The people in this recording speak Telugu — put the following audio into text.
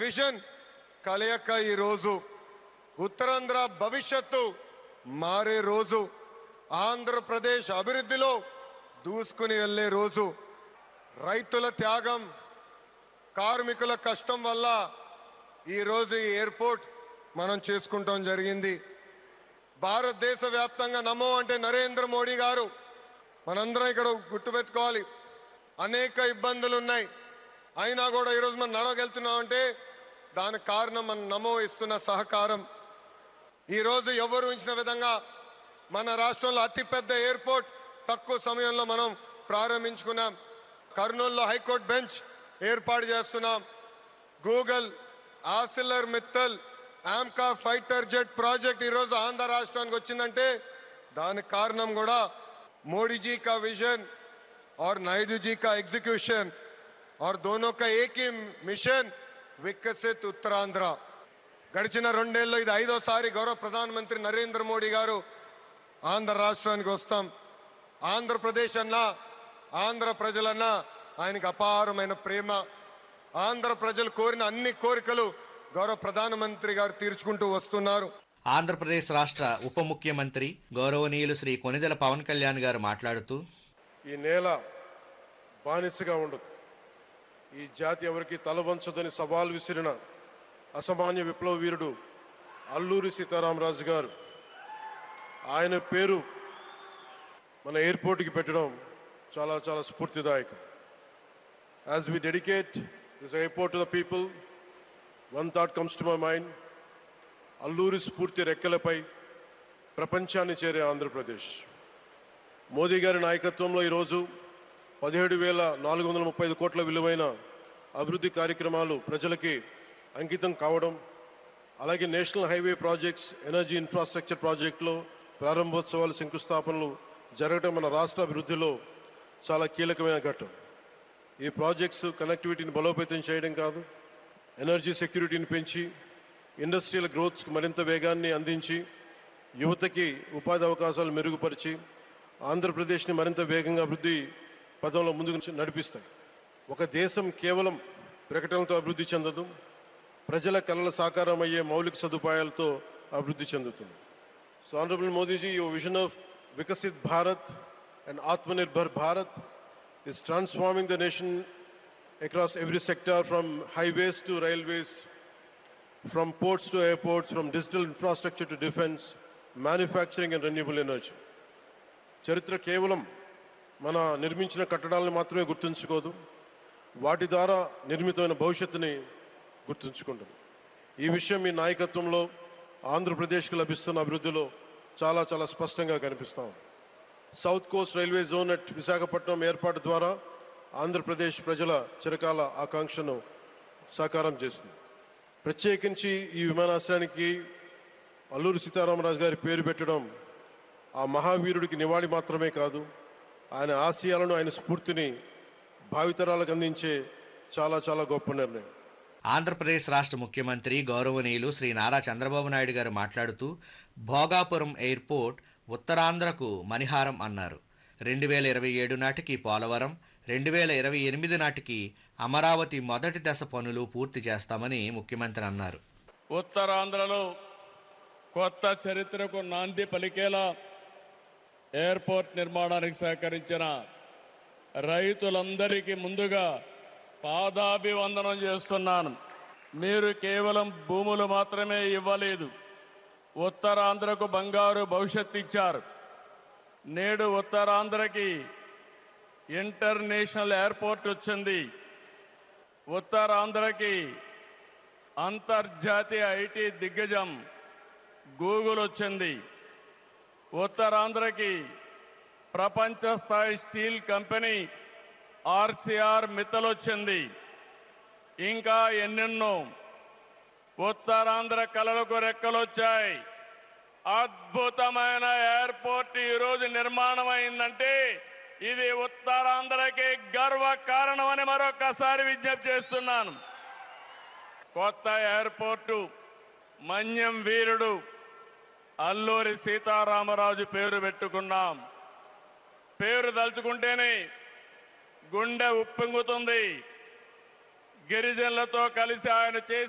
విజన్ కలయక ఈ రోజు ఉత్తరాంధ్ర భవిష్యత్తు మారే రోజు ఆంధ్రప్రదేశ్ అభివృద్ధిలో దూసుకుని వెళ్లే రోజు రైతుల త్యాగం కార్మికుల కష్టం వల్ల ఈ రోజు ఈ ఎయిర్పోర్ట్ మనం చేసుకుంటాం జరిగింది భారతదేశ వ్యాప్తంగా నమో అంటే నరేంద్ర మోడీ గారు మనందరం ఇక్కడ గుర్తుపెట్టుకోవాలి అనేక ఇబ్బందులు ఉన్నాయి అయినా కూడా ఈరోజు మనం నడవగలుగుతున్నామంటే దానికి కారణం మన నమో ఇస్తున్న సహకారం ఈ రోజు ఎవరు ఉంచిన విధంగా మన రాష్ట్రంలో అతిపెద్ద ఎయిర్పోర్ట్ తక్కువ సమయంలో మనం ప్రారంభించుకున్నాం కర్నూలులో హైకోర్టు బెంచ్ ఏర్పాటు చేస్తున్నాం Google ArcelorMittal AMCA fighter jet project ఈరోజు ఆంధ్ర రాష్ట్రానికి వచ్చిందంటే దానికి కారణం కూడా మోడీజీ కా విజన్ और नायडू जी का एग्जीक्यूशन और दोनों का एक ही मिशन వికసిత్ ఉత్తరాంధ్ర గడిచిన రెండేళ్ళు ఇది ఐదోసారి గౌరవ ప్రధానమంత్రి నరేంద్ర మోడీ గారు ఆంధ్ర రాష్ట్రానికి వస్తాం ఆంధ్రప్రదేశ్ అన్నా ఆంధ్ర ప్రజలన్నా ఆయనకు అపారమైన ప్రేమ ఆంధ్ర ప్రజలు కోరిన అన్ని కోరికలు గౌరవ ప్రధానమంత్రి గారు తీర్చుకుంటూ వస్తున్నారు ఆంధ్రప్రదేశ్ రాష్ట్ర ఉప ముఖ్యమంత్రి గౌరవనీయులు శ్రీ కొనిదెల పవన్ కళ్యాణ్ గారు మాట్లాడుతూ ఈ నేల బానిసగా ఉండదు ఈ జాతి ఎవరికి తలవంచదని సవాల్ విసిరిన అసామాన్య విప్లవ వీరుడు అల్లూరి సీతారామరాజు గారు ఆయన పేరు మన ఎయిర్పోర్ట్కి పెట్టడం చాలా చాలా స్ఫూర్తిదాయకం as we dedicate this airport to the people one thought comes to my mind Alluri స్ఫూర్తి రెక్కలపై ప్రపంచాన్ని చేరే ఆంధ్రప్రదేశ్ మోదీ గారి నాయకత్వంలో ఈరోజు పదిహేడు వేల నాలుగు వందల ముప్పై ఐదు కోట్ల విలువైన అభివృద్ధి కార్యక్రమాలు ప్రజలకి అంకితం కావడం అలాగే national highway projects energy infrastructure ప్రాజెక్టులో ప్రారంభోత్సవాలు శంకుస్థాపనలు జరగడం మన రాష్ట్ర అభివృద్ధిలో చాలా కీలకమైన ఘట్టం ఈ ప్రాజెక్ట్స్ కనెక్టివిటీని బలోపేతం చేయడం కాదు ఎనర్జీ సెక్యూరిటీని పెంచి ఇండస్ట్రియల్ గ్రోత్స్కి మరింత వేగాన్ని అందించి యువతకి ఉపాధి అవకాశాలు మెరుగుపరిచి ఆంధ్రప్రదేశ్ని మరింత వేగంగా అభివృద్ధి పదంలో ముందుకు నడిపిస్తాయి ఒక దేశం కేవలం ప్రకటనలతో అభివృద్ధి చెందదు ప్రజల కళల సాకారం అయ్యే మౌలిక సదుపాయాలతో అభివృద్ధి చెందుతుంది so honourable Modiji your vision of Viksit Bharat and Atmanirbhar Bharat is transforming the nation across every sector from highways to railways, from ports to airports, from digital infrastructure to defense, manufacturing and renewable energy. చరిత్ర కేవలం మన నిర్మించిన కట్టడాలను మాత్రమే గుర్తుంచుకోదు వాటి ద్వారా నిర్మితమైన భవిష్యత్తుని గుర్తుంచుకుంటుంది ఈ విషయం మీ నాయకత్వంలో ఆంధ్రప్రదేశ్కి లభిస్తున్న అభివృద్ధిలో చాలా చాలా స్పష్టంగా కనిపిస్తా ఉంది south coast railway zone at Visakhapatnam ఏర్పాటు ద్వారా ఆంధ్రప్రదేశ్ ప్రజల చిరకాల ఆకాంక్షను సాకారం చేసింది ప్రత్యేకించి ఈ విమానాశ్రయానికి అల్లూరి సీతారామరాజు గారి పేరు పెట్టడం ఆ మహావీరుడికి నివాళి మాత్రమే కాదు ఆయన ఆశయాలను ఆయన స్ఫూర్తిని భావితరాలకు అందించే చాలా చాలా గొప్ప నిర్ణయం ఆంధ్రప్రదేశ్ రాష్ట్ర ముఖ్యమంత్రి గౌరవనీయులు శ్రీ నారా చంద్రబాబు నాయుడు గారు మాట్లాడుతూ భోగాపురం ఎయిర్పోర్ట్ ఉత్తరాంధ్రకు మణిహారం అన్నారు రెండు వేల ఇరవై ఏడు నాటికి పోలవరం రెండు వేల ఇరవై ఎనిమిది నాటికి అమరావతి మొదటి దశ పనులు పూర్తి చేస్తామని ముఖ్యమంత్రి అన్నారు ఉత్తరాంధ్రలో కొత్త చరిత్రకు నాంది పలికేలా ఎయిర్పోర్ట్ నిర్మాణానికి సహకరించిన రైతులందరికీ ముందుగా పాదాభివందనం చేస్తున్నాను మీరు కేవలం భూములు మాత్రమే ఇవ్వలేదు ఉత్తరాంధ్రకు బంగారు భవిష్యత్తు ఇచ్చారు నేడు ఉత్తరాంధ్రకి ఇంటర్నేషనల్ ఎయిర్పోర్ట్ వచ్చింది ఉత్తరాంధ్రకి అంతర్జాతీయ ఐటీ దిగ్గజం గూగుల్ వచ్చింది ఉత్తరాంధ్రకి ప్రపంచ స్థాయి స్టీల్ కంపెనీ ఆర్సిఆర్ మిత్తల్ వచ్చింది ఇంకా ఎన్నెన్నో ఉత్తరాంధ్ర కళలకు రెక్కలొచ్చాయి అద్భుతమైన ఎయిర్పోర్ట్ ఈరోజు నిర్మాణం అయిందంటే ఇది ఉత్తరాంధ్రకి గర్వ కారణమని మరొకసారి విజ్ఞప్తి చేస్తున్నాను కొత్త ఎయిర్పోర్టు మన్యం వీరుడు అల్లూరి సీతారామరాజు పేరు పెట్టుకున్నాం పేరు తలుచుకుంటేనే గుండె ఉప్పొంగుతుంది గిరిజనులతో కలిసి ఆయన చేసిన